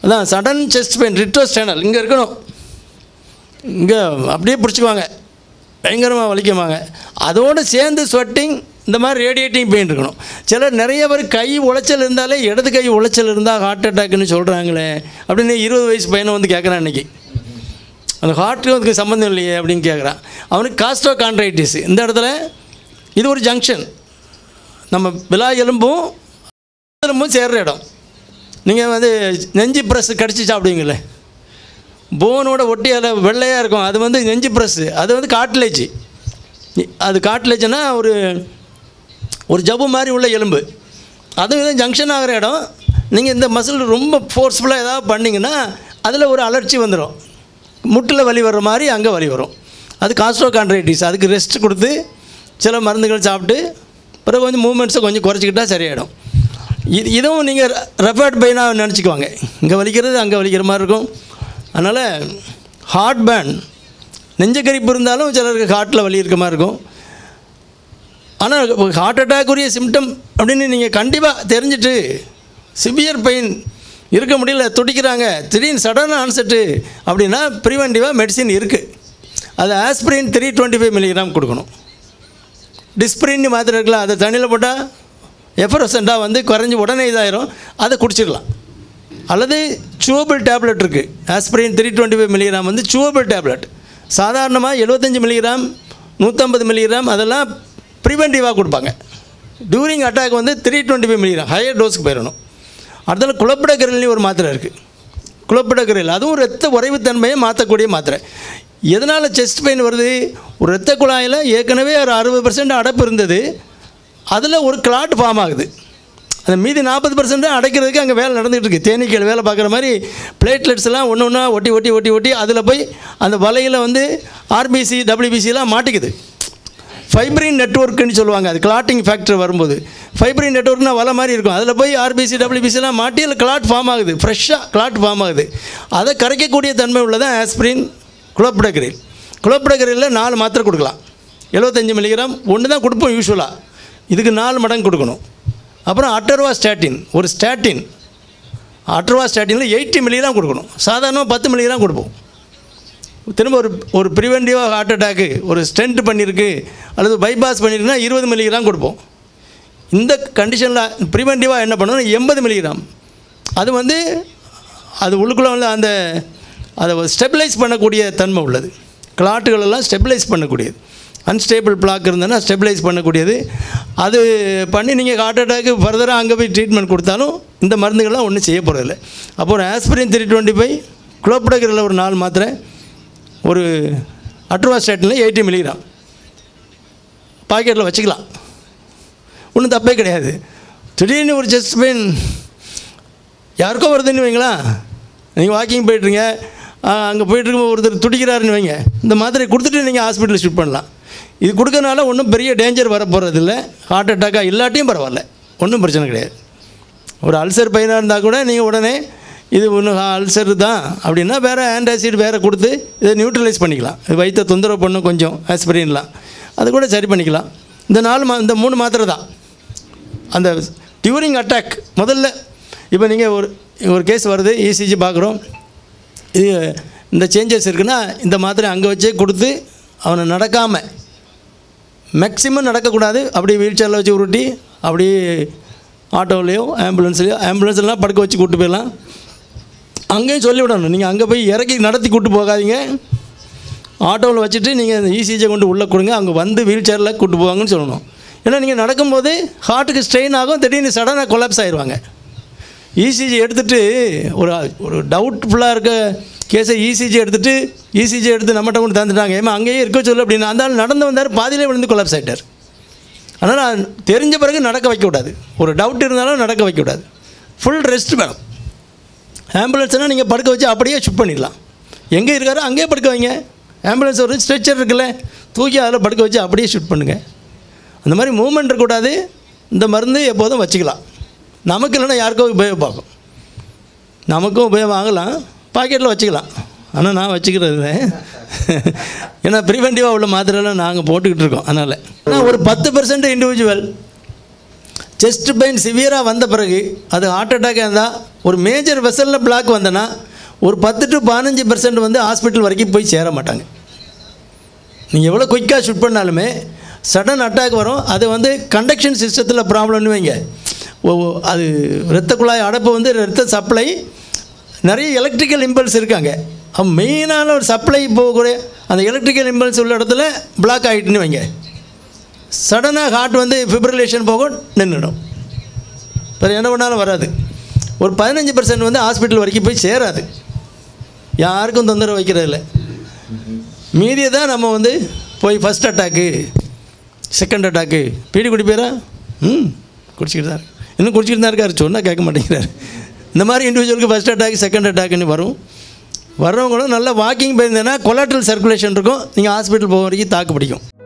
அதான் sudden chest pain ரிட்ரோஸ் channel இங்கே இருக்கணும் இங்கே அப்படியே பிடிச்சிக்குவாங்க பயங்கரமாக வலிக்குவாங்க அதோடு சேர்ந்து ஸ்வெட்டிங் இந்த மாதிரி ரேடியேட்டிங் பெயின் இருக்கணும் சிலர் நிறைய பேர் கை உளைச்சல் இருந்தாலே இடது கை உளைச்சல் இருந்தால் ஹார்ட் அட்டாக்னு சொல்கிறாங்களே அப்படின்னு இருபது வயசு பையனை வந்து கேட்குறான் இன்றைக்கி அந்த ஹார்ட்டுக்கு அதுக்கு சம்மந்தம் இல்லையே அப்படின்னு கேட்குறான் அவனுக்கு காஸ்டோ கான்ட்ரைட்டிஸ் இந்த இடத்துல இது ஒரு ஜங்ஷன் நம்ம விலா எலும்பும் எலும்பும் சேர்ற இடம் நீங்கள் வந்து நெஞ்சு ப்ரெஸ் கடிச்சு சாப்பிடுவீங்களே போனோட ஒட்டி அதில் வெள்ளையாக இருக்கும் அது வந்து நெஞ்சு ப்ரெஸ்ஸு அது வந்து காட்லேஜ் அது காட்லேஜ்னா ஒரு ஒரு ஜவ்வு மாதிரி உள்ள எலும்பு அது வந்து ஜங்ஷன் ஆகிற இடம் நீங்கள் இந்த மசில் ரொம்ப ஃபோர்ஸ்ஃபுல்லாக ஏதாவது பண்ணிங்கன்னா அதில் ஒரு அலர்ச்சி வந்துடும் முட்டில் வலி வர்ற மாதிரி அங்கே வலி வரும் அது காஸ்ட்ரோ கான்ட்ரைட்டிஸ் அதுக்கு ரெஸ்ட் கொடுத்து சில மருந்துகள் சாப்பிட்டு பிறகு கொஞ்சம் மூமெண்ட்ஸை கொஞ்சம் குறைச்சிக்கிட்டா சரியாயிடும் இது இதுவும் நீங்கள் ரெஃபர்ட் பெயினாக நினச்சிக்குவாங்க இங்கே வலிக்கிறது அங்கே வலிக்கிற மாதிரி இருக்கும் அதனால் ஹார்ட் பேன் நெஞ்சக்கரிப்பு இருந்தாலும் சிலருக்கு ஹார்ட்டில் வலி இருக்க மாதிரி இருக்கும் ஆனால் ஹார்ட் அட்டாக் உரிய சிம்டம் அப்படின்னு நீங்கள் கண்டிப்பாக தெரிஞ்சுட்டு சிவியர் பெயின் இருக்க முடியல துடிக்கிறாங்க திடீர்னு சடன் ஆன்செட்டு அப்படின்னா ப்ரிவென்டிவாக மெடிசின் இருக்குது அது aspirin three twenty five milligram கொடுக்கணும் டிஸ்பிரின் மாத்திரை இருக்கலாம் அதை தண்ணியில் போட்டால் எஃபரசென்ட்டாக வந்து குறைஞ்சி உடனே இதாயிரும் அதை குடிச்சிடலாம் அல்லது சூவபிள் டேப்லெட் இருக்குது aspirin three twenty five milligram வந்து சூவபிள் டேப்லெட் சாதாரணமாக எழுபத்தஞ்சு மில்லிகிராம் நூற்றம்பது மில்லிகிராம் அதெல்லாம் ப்ரிவென்டிவாக கொடுப்பாங்க டூரிங் அட்டாக் வந்து three twenty five milligram higher டோஸ்க்கு போயிடணும் அடுத்தது குழப்பிடக்கரல்லையும் ஒரு மாத்திரை இருக்குது குழப்பிடக்கரல் அதுவும் ரத்த உறைவுத்தன்மையை மாற்றக்கூடிய மாத்திரை எதனால் செஸ்ட் பெயின் வருது ஒரு இரத்த குழாயில் ஏற்கனவே ஒரு அறுபது பர்சன்ட் அடைப்பு இருந்தது அதில் ஒரு கிளாட் ஃபார்ம் ஆகுது அந்த மீதி நாற்பது பர்சன்ட் அடைக்கிறதுக்கு அங்கே வேலை நடந்துகிட்டு இருக்கு தேனீக்கள் வேலை பார்க்குற மாதிரி பிளேட்லெட்ஸ் எல்லாம் ஒன்று ஒன்றா ஒட்டி ஒட்டி ஒட்டி ஒட்டி அதில் போய் அந்த வலையில் வந்து ஆர்பிசி டபிள்யூபிசிலாம் மாட்டிக்குது ஃபைப்ரின் நெட்ஒர்க்குன்னு சொல்லுவாங்க அது கிளாட்டிங் ஃபேக்டர் வரும்போது ஃபைப்ரின் நெட்ஒர்க்னா வலை மாதிரி இருக்கும் அதில் போய் ஆர்பிசி டபிள்யூபிசிலாம் மாட்டி அதில் கிளாட் ஃபார்ம் ஆகுது ஃப்ரெஷ்ஷாக கிளாட் ஃபார்ம் ஆகுது அதை கரைக்கக்கூடிய தன்மை உள்ளதான் ஆஸ்பிரின் குளோப்பிடகிரில் குளோப்பிடகிரில் நாலு மாத்திரை கொடுக்கலாம் எழுபத்தஞ்சு மில்லிகிராம் ஒன்று தான் கொடுப்போம் யூஸ்வலாக இதுக்கு நாலு மடங்கு கொடுக்கணும் அப்புறம் அட்டர்வா ஸ்டாட்டின் ஒரு ஸ்டாட்டின் அட்டர்வா ஸ்டாட்டினில் எயிட்டி மில்லிகிராம் கொடுக்கணும் சாதாரணமாக பத்து மில்லிகிராம் கொடுப்போம் திரும்ப ஒரு ஒரு ப்ரிவென்டிவாக ஹார்ட் அட்டாக்கு ஒரு ஸ்டென்ட் பண்ணியிருக்கு அல்லது பைபாஸ் பண்ணியிருக்குன்னா இருபது மில்லிகிராம் கொடுப்போம் இந்த கண்டிஷனில் ப்ரிவென்டிவாக என்ன பண்ணணும் எண்பது மில்லிகிராம் அது வந்து அது உள்ளுக்குள்ளே வந்து அந்த அதை ஸ்டெபிலைஸ் பண்ணக்கூடிய தன்மை உள்ளது கிளாட்டுகள் எல்லாம் ஸ்டெபிலைஸ் பண்ணக்கூடியது அன்ஸ்டேபிள் பிளாக் இருந்ததுன்னா ஸ்டெபிலைஸ் பண்ணக்கூடியது அது பண்ணி நீங்கள் ஹார்ட் அட்டாக்கு ஃபர்தராக அங்கே போய் ட்ரீட்மெண்ட் கொடுத்தாலும் இந்த மருந்துகள்லாம் ஒன்றும் செய்ய போகிறதில்ல அப்போ ஒரு aspirin three twenty five clopidogrel ஒரு நாலு மாத்திரை ஒரு அட்ரோவாஸ்டேட்டில் எயிட்டி மில்லிகிராம் பாக்கெட்டில் வச்சுக்கலாம் ஒன்றும் தப்பே கிடையாது திடீர்னு ஒரு செஸ்ட் பெயின் யாருக்கோ வருதுன்னு வைங்களா நீங்கள் வாக்கிங் போயிட்டுருங்க அங்கே போயிட்டுருக்கும் ஒருத்தர் துடிக்கிறாருன்னு வைங்க இந்த மாத்திரை கொடுத்துட்டு நீங்கள் ஹாஸ்பிட்டலில் ஷிஃப்ட் பண்ணலாம் இது கொடுக்கறனால ஒன்றும் பெரிய டேஞ்சர் வர போகிறது இல்லை ஹார்ட் அட்டாக்காக இல்லாட்டியும் பரவாயில்ல ஒன்றும் பிரச்சனை கிடையாது ஒரு அல்சர் பையனாக இருந்தால் கூட நீங்கள் உடனே இது ஒன்று அல்சர் தான் அப்படின்னா வேறு ஆன்டாசிட் வேறு கொடுத்து இதை நியூட்ரலைஸ் பண்ணிக்கலாம் இது வயிற்றை தொந்தரவு பண்ணும் கொஞ்சம் ஆஸ்பிரின்லாம் அது கூட சரி பண்ணிக்கலாம் இந்த நாலு மா இந்த மூணு மாத்திரை தான் அந்த டியூரிங் அட்டாக் முதல்ல இப்போ நீங்கள் ஒரு ஒரு கேஸ் வருது இசிஜி பார்க்குறோம் இது இந்த சேஞ்சஸ் இருக்குன்னா இந்த மாத்திரை அங்கே வச்சே கொடுத்து அவனை நடக்காமல் மேக்ஸிமம் நடக்கக்கூடாது அப்படியே வீல் சேரில் வச்சு உருட்டி அப்படியே ஆட்டோவிலையோ ஆம்புலன்ஸ்லையோ ஆம்புலன்ஸ்லாம் படுக்க வச்சு கூப்பிட்டு போயிடலாம் அங்கேயும் சொல்லிவிடணும் நீங்கள் அங்கே போய் இறக்கி நடத்தி கூப்பிட்டு போகாதீங்க ஆட்டோவில் வச்சுட்டு நீங்கள் அந்த இசிஜியை கொண்டு உள்ளே கொடுங்க அவங்க வந்து வீல் சேரில் கூப்பிட்டு போவாங்கன்னு சொல்லணும் ஏன்னா நீங்கள் நடக்கும்போது ஹார்ட்டுக்கு ஸ்ட்ரெயின் ஆகும் திடீர்னு சடனாக கொலாப்ஸ் ஆயிடுவாங்க இசிஜி எடுத்துகிட்டு ஒரு ஒரு டவுட்ஃபுல்லாக இருக்க கேஸை இசிஜி எடுத்துகிட்டு இசிஜி எடுத்து நம்மகிட்ட கொண்டு தந்துட்டாங்க ஏமா அங்கேயே இருக்க சொல்லு அப்படின்னு அந்த ஆள் நடந்து வந்தார் பாதியிலே விழுந்து கொலாப்ஸ் ஆகிட்டார் அதனால் தெரிஞ்ச பிறகு நடக்க வைக்கக்கூடாது ஒரு டவுட் இருந்தாலும் நடக்க வைக்கக்கூடாது ஃபுல் ரெஸ்ட் வேணும் ஆம்புலன்ஸ்னால் நீங்கள் படுக்க வச்சு அப்படியே ஷிஃப்ட் பண்ணிடலாம் எங்கே இருக்காரோ அங்கேயே படுக்க வைங்க ஆம்புலன்ஸ் ஒரு ஸ்ட்ரெச்சர் இருக்குல்ல தூக்கி அதில் படுக்க வச்சு அப்படியே ஷிஃப்ட் பண்ணுங்கள் அந்த மாதிரி மூவ்மெண்ட் இருக்கக்கூடாது இந்த மருந்து எப்போதும் வச்சுக்கலாம் நமக்கு இல்லைன்னா யாருக்கோ உபயோகப்பாகும் நமக்கும் உபயோகம் ஆகலாம் பாக்கெட்டில் வச்சுக்கலாம் ஆனால் நான் வச்சுக்கிறது இல்லை. ஏன்னா ப்ரிவென்டிவாக உள்ள மாத்திரைலாம் நாங்கள் போட்டுக்கிட்டு இருக்கோம் அதனால் ஆனால் ஒரு பத்து பர்சன்ட் இண்டிவிஜுவல் செஸ்ட் பெயின் சிவியராக வந்த பிறகு அது ஹார்ட் அட்டாக் இருந்தால் ஒரு மேஜர் வெசலில் பிளாக் வந்தனா ஒரு பத்து டு பதினஞ்சு பெர்சன்ட் வந்து ஹாஸ்பிட்டல் வரைக்கும் போய் சேர மாட்டாங்க நீங்கள் எவ்வளோ குயிக்காக ஷூட் பண்ணாலுமே சடன் அட்டாக் வரும் அது வந்து கண்டக்ஷன் சிஸ்டத்தில் ப்ராப்ளம்னு வைங்க ஓ ஓ, அது இரத்த குழாய் அடைப்பு வந்து இரத்த சப்ளை நிறைய எலக்ட்ரிக்கல் இம்பல்ஸ் இருக்காங்க மெயினான ஒரு சப்ளை போகக்கூடிய அந்த எலக்ட்ரிக்கல் இம்பல்ஸ் உள்ள இடத்துல பிளாக் ஆகிட்டுன்னு வைங்க சடனாக ஹார்ட் வந்து ஃபிப்ரிலேஷன் போகும் நின்றுடும் வேறு என்ன பண்ணாலும் வராது ஒரு பதினஞ்சு பர்சன்ட் வந்து ஹாஸ்பிட்டல் வரைக்கும் போய் சேராது யாருக்கும் தொந்தரவு வைக்கிறதில்ல மீதியை தான் நம்ம வந்து போய் first attack second attack beedi குடிப்பேரா ம் குடிச்சிக்கிட்டு தான் இருக்கு. இன்னும் குடிச்சிக்கிட்டு தான் இருக்காரு சொன்னால் கேட்க மாட்டேங்கிறாரு இந்த மாதிரி இண்டிவிஜுவலுக்கு ஃபஸ்ட் அட்டாக் செகண்ட் அட்டாக்னு வரும் வர்றவங்களும் நல்லா வாக்கிங் போயிருந்தேன்னா கொலாட்ரல் சர்க்குலேஷன் இருக்கும் நீங்கள் ஹாஸ்பிட்டல் போக வரைக்கும் தாக்கு பிடிக்கும்